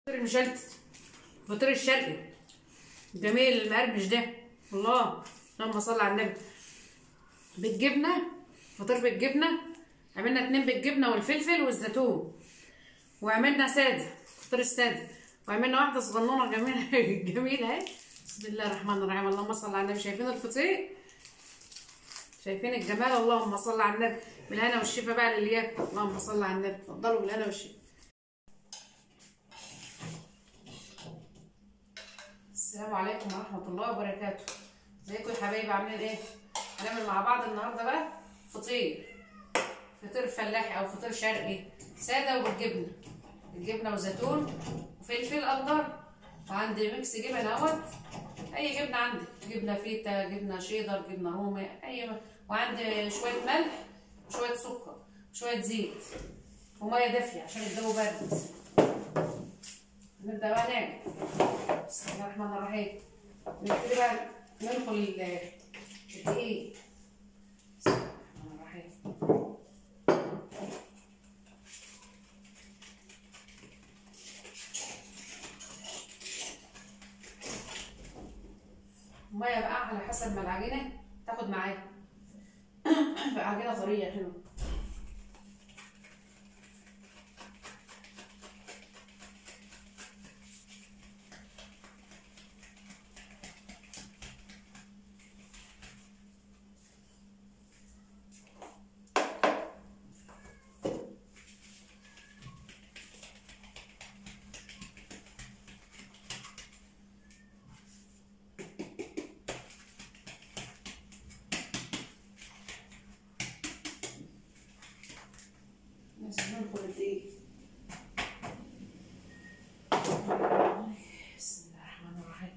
فطير المشلتت فطير الشرقي جميل المقرمش ده الله اللهم صل على النبي بالجبنه فطير بالجبنه عملنا اتنين بالجبنه والفلفل والزيتون وعملنا ساده فطير الساده وعملنا واحده صغنونه جميله جميله اهي بسم الله الرحمن الرحيم اللهم صل على النبي شايفين الفطير شايفين الجمال اللهم صل على النبي بالهنا والشفا بقى للي ياكل اللهم صل على النبي اتفضلوا بالهنا والشفا السلام عليكم ورحمة الله وبركاته ازيكم يا حبايبي عاملين ايه؟ هنعمل مع بعض النهارده بقى فطير فطير فلاحي او فطير شرقي سادة وبالجبنة الجبنة وزيتون وفلفل اخضر وعندي ميكس جبن اهوت اي جبنة عندي جبنة فيتا جبنة شيدر جبنة رومي اي م... وعندي شوية ملح وشوية سكر وشوية زيت ومية دافية عشان الجو برد نبدأ بقى نعمل بسم الله الرحمن الرحيم نبتدي بقى ندخل الدقيق بسم الله الرحمن الرحيم المية بقى على حسب ما العجينة تاخد معاها بقى عجينة طرية حلوة لازم ندخل الدقيق بسم الله الرحمن الرحيم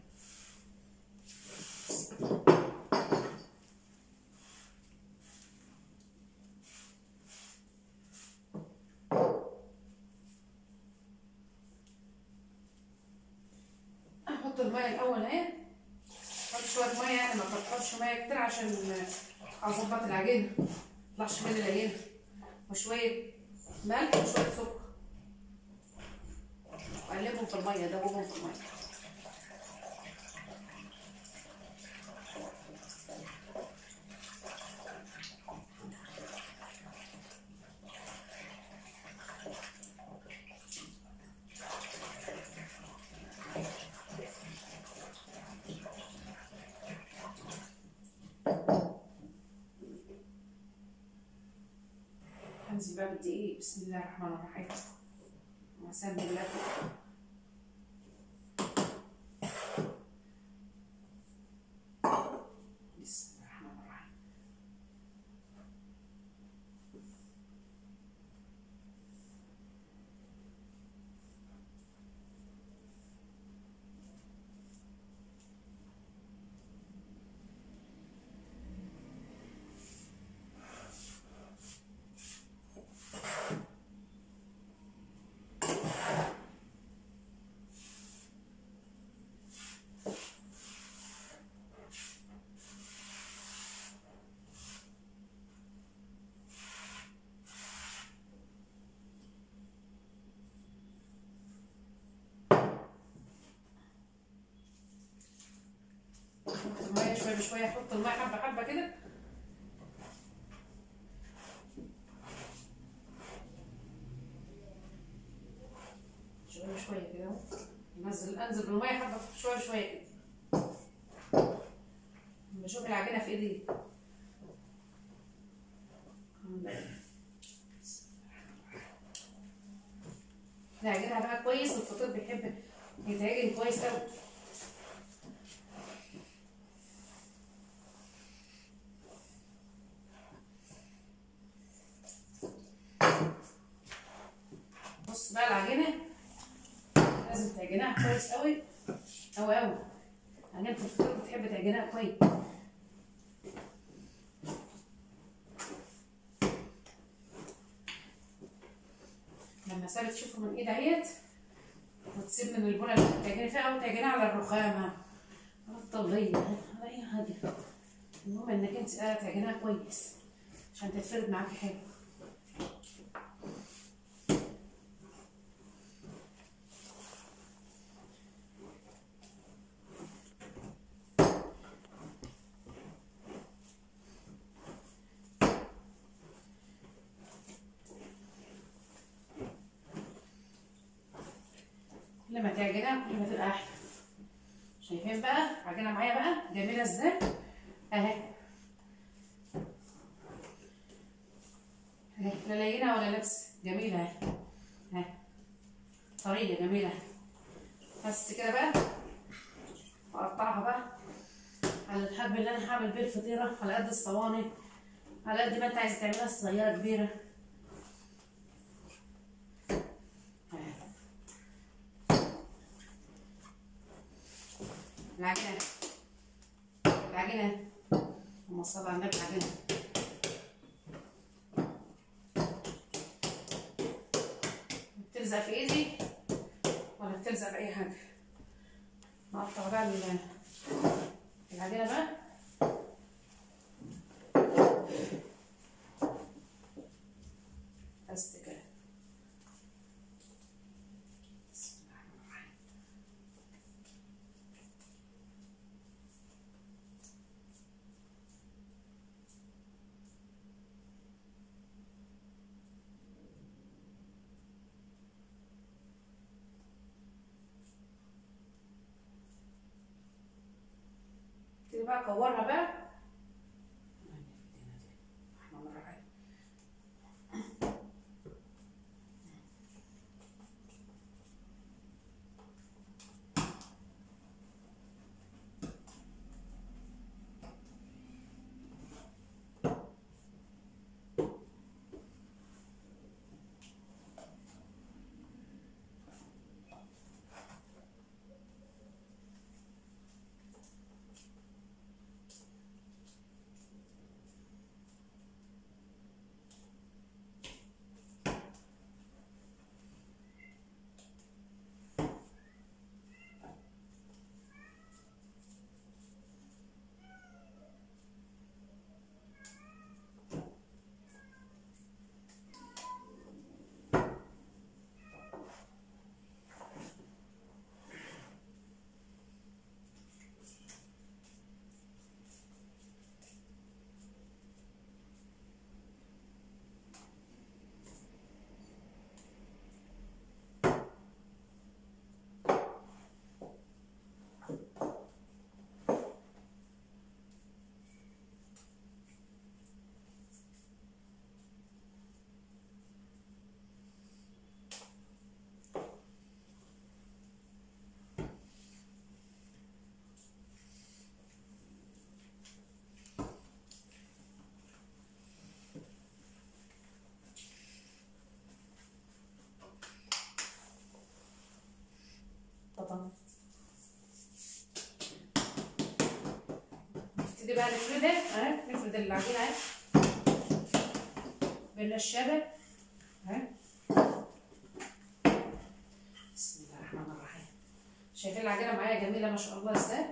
احط الميه الاول اهي احط شويه ميه يعني ما تكترش ميه كتير عشان اظبط العجينه متطلعش من العجينه وشويه ملح وشويه سكر وقلبهم في الميه دوبهم في الميه هنزل بقى بالدقيق بسم الله الرحمن الرحيم وسم الله بسم الله الرحمن الرحيم احط الميه شويه بشويه احط الميه حبه حبه كده شويه بشويه كده اهو انزل انزل بالميه حبه شويه بشويه كده بشوف العجينه في ايدي العجينه بقى كويس الفطير بيحب يتعجن كويس قوي بص بقى العجينه لازم تعجنها كويس قوي قوي قوي عجينه الفطير بتحب تعجنها كويس لما سابت تشوفه من ايد اهيت وتسيب من البوله اللي بتعجني فيها او تعجنها على الرخامه على الطبليه على اي حاجه المهم انك انت قاعده تعجنها كويس عشان تتفرد معاكي حلو كل ما تعجنها كل ما تبقى احلى شايفين بقى عجينه معايا بقى جميله ازاي اهي اهي لا لينه ولا لبس جميله اهي اهي طريه جميله بس كده بقى اقطعها بقى على الحب اللي انا هعمل بيه الفطيره على قد الصواني على قد ما انت عايز تعملها صغيره كبيره اهي. العجينه العجينه اللهم صل على النبي العجينه بتلزق في ايدي ولا بتلزق في اي حاجه نقطع بقى ال- العجينه بقى بس كده بسم الله الرحمن الرحيم تيجي بقى كورها بقى الرحمن الرحيم طبعا نبتدي بقى نفردها اهي نفرد العجينه اهي بالنشابه اهي بسم الله الرحمن الرحيم شايفين العجينه معايا جميله ما شاء الله ازاي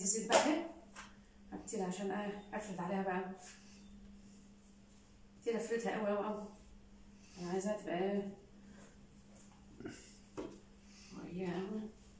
دي زيت بقى اهي هبتدي عشان ايه افرد عليها بقى ابتدي افردها قوي قوي قوي انا عايزاها تبقى ايه رقيقة قوي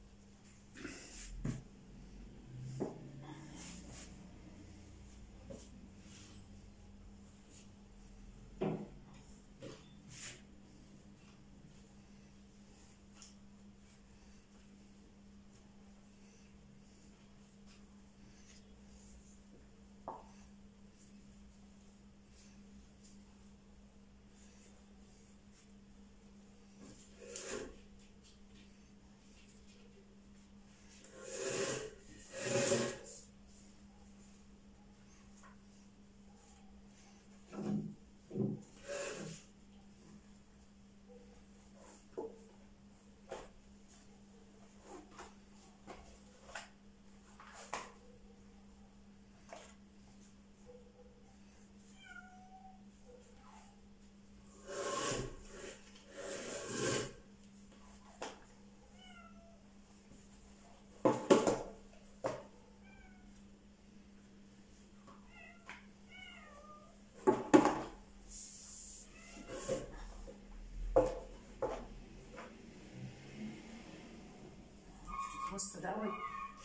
الوسط ده قوي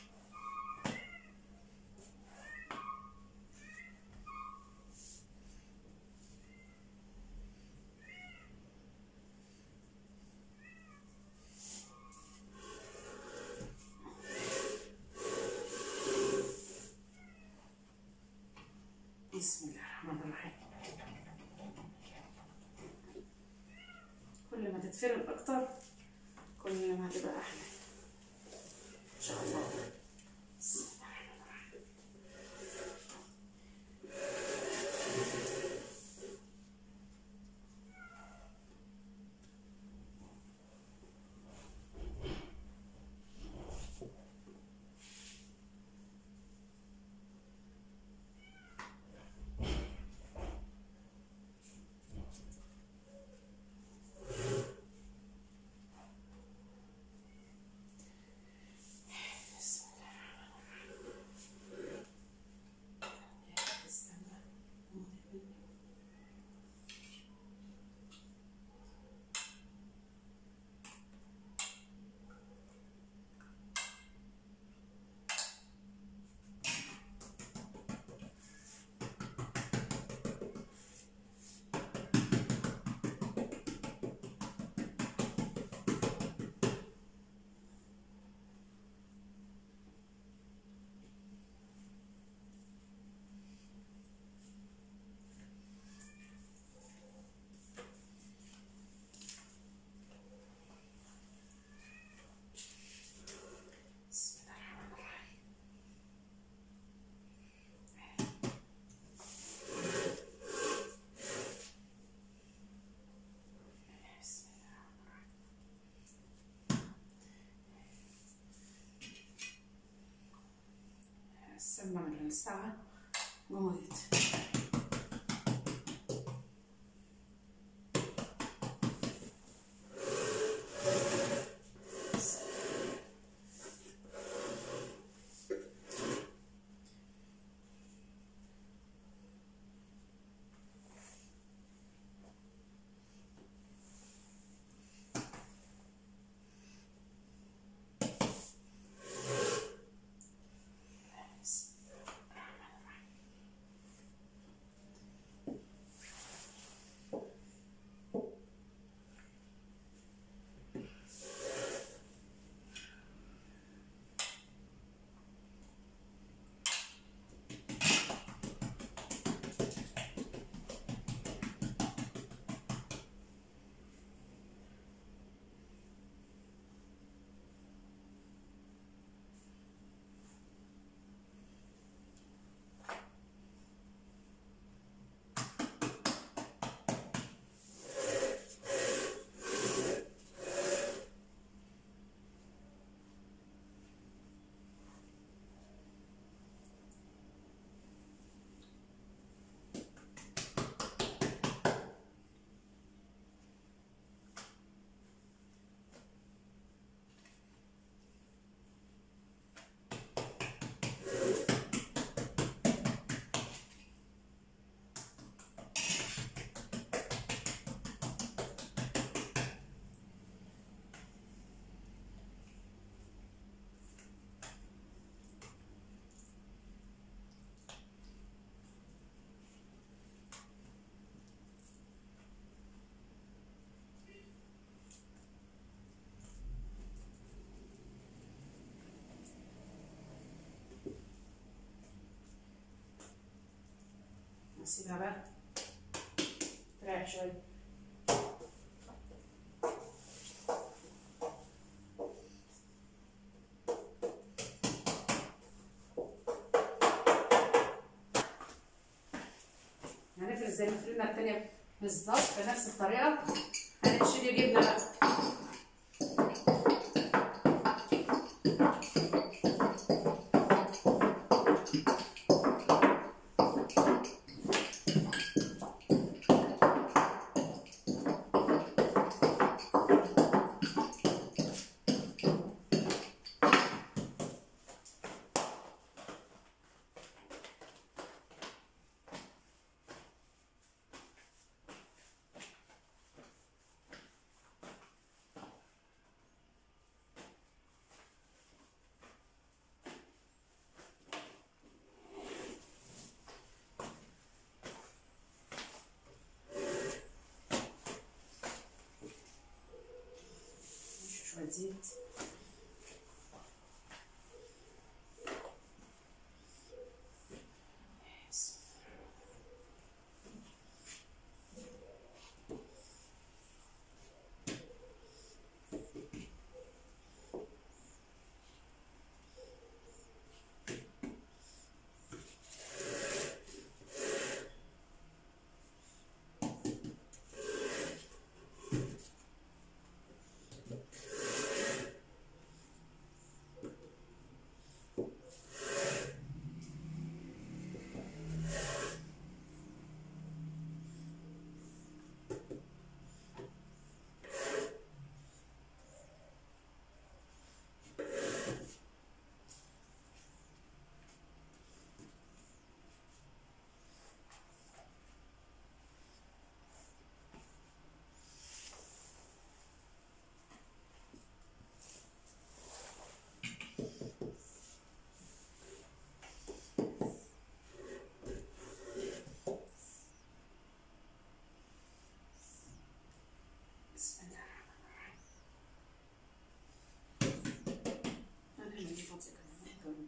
بسم الله الرحمن الرحيم كل ما تتفرد اكتر كل ما هتبقى احلى ان شاء الله بسم الله الرحمن الرحيم بسم الله الرحمن الرحيم يا رب استنى بسم الله الرحمن الرحيم بسم الله الرحمن الرحيم السمنة من الساعة جمدت بسم الله الرحمن الرحيم نسيبها بقى تريح شوية هنفرز زي ما فرزنا التانية بالظبط بنفس الطريقة هنشيل جبنة بقى شوية زيت بسم الله الرحمن الرحيم أنا اللي فاضية كمان كمان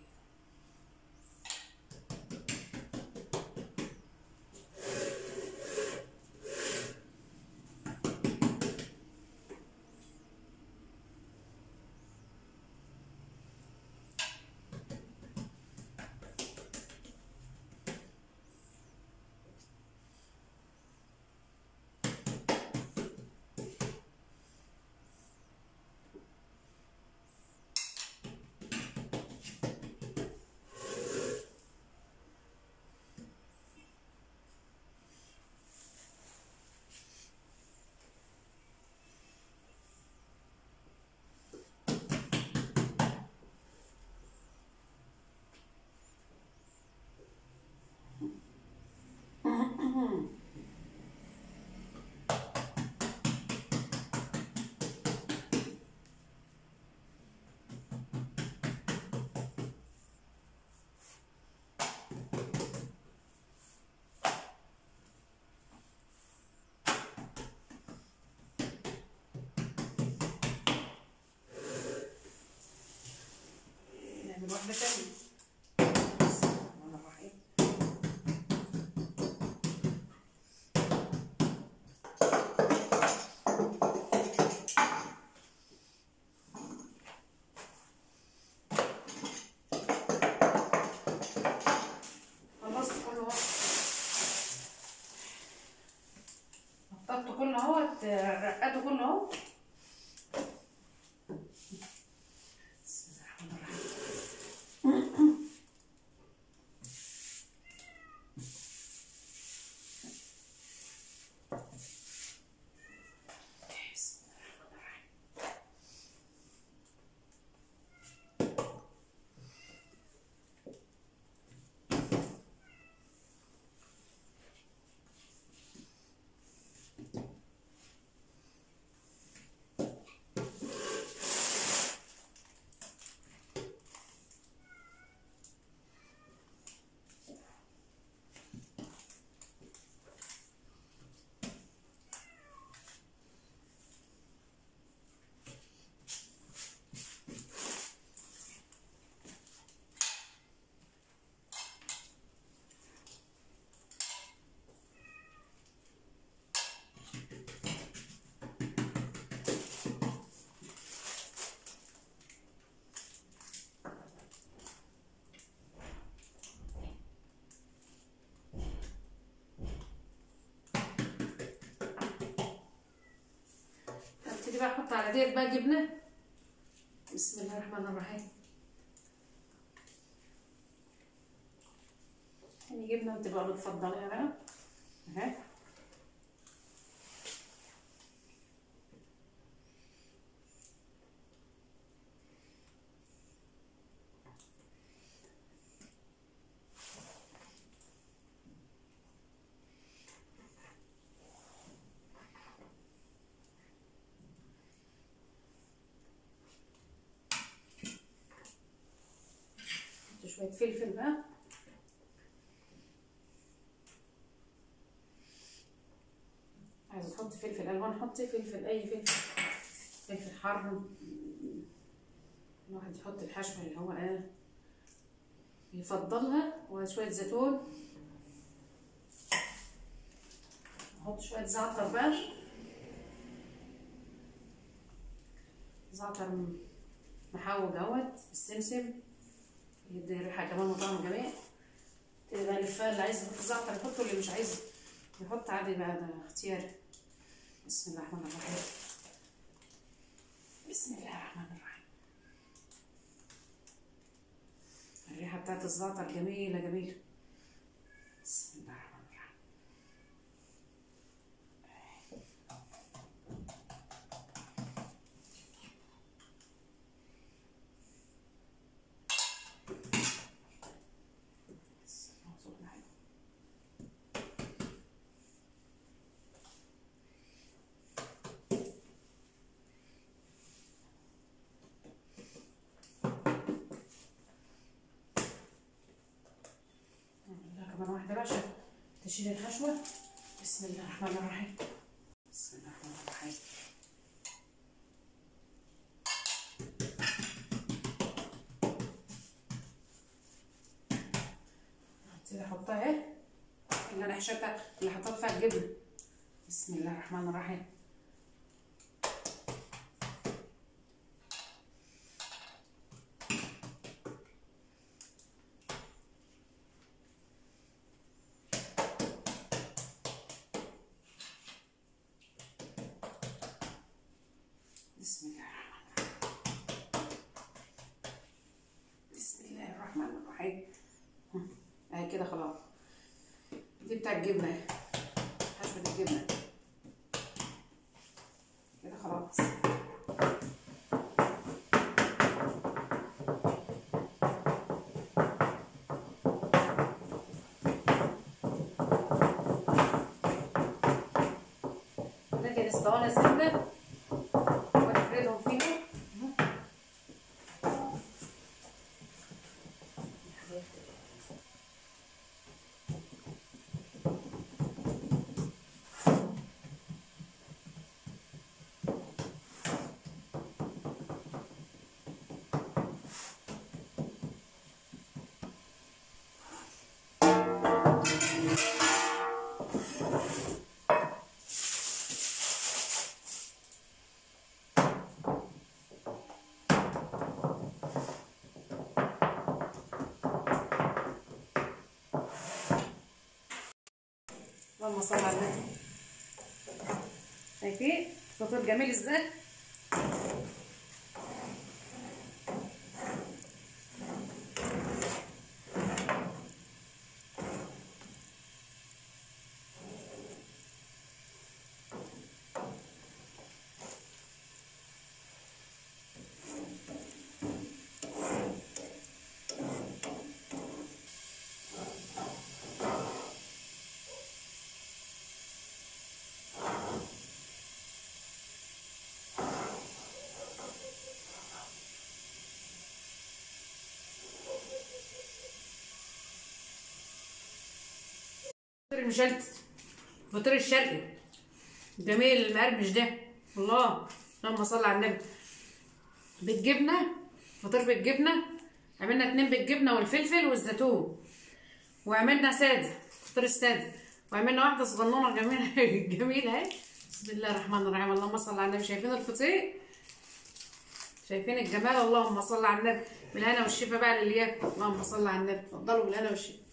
نعمل واحدة تانية بسم الله الرحمن الرحيم خلصت كله اهو نططته كله اهوت رقته كله اهو بسم الله الرحمن الرحيم بسم الله الرحمن الرحيم بقى احط على ديت بقى جبنه بسم الله الرحمن الرحيم يعني جبنه بتبقى بتفضليها بقى اهي نحط شويه فلفل بقى عايزه تحطي فلفل الوان حطي فلفل اي فلفل فلفل حر الواحد يحط الحشوه اللي هو ايه يفضلها وشويه زيتون احط شويه زعتر بقى زعتر محوج اهوت السمسم يدي ريحه كمان وطعم جميل تبقى الفال اللي عايز يحط زعتر يحطه اللي مش عايز يحط عادي بقى ده اختياري بسم الله الرحمن الرحيم بسم الله الرحمن الرحيم الريحه بتاعت الزعتر جميله جميله بسم الله الرحمن الرحيم نعمل كمان واحدة بقى عشان تشيل الحشوة بسم الله الرحمن الرحيم بسم الله الرحمن الرحيم كده احطها اهي اللي انا حشرتها اللي حطيت فيها الجبنة بسم الله الرحمن الرحيم بسم الله الرحمن الرحيم بسم الله الرحمن الرحيم هم، اهي كده خلاص دي بتاع الجبنة اهي حشوة الجبنة كده خلاص لكن اسطوانة زبدة ونفردهم فيها اللهم صل على النبي شايفين فطير جميل ازاي فطير المشلتت فطير الشرقي جميل المقرمش ده الله اللهم صل على النبي بالجبنه فطير بالجبنه عملنا اتنين بالجبنه والفلفل والزيتون وعملنا ساده فطير الساده وعملنا واحده صغنونه جميله جميله اهي بسم الله الرحمن الرحيم اللهم صل على النبي شايفين الفطير شايفين الجمال اللهم صل على النبي بالهنا والشفا بقى للي ياكل اللهم صل على النبي اتفضلوا بالهنا والشفا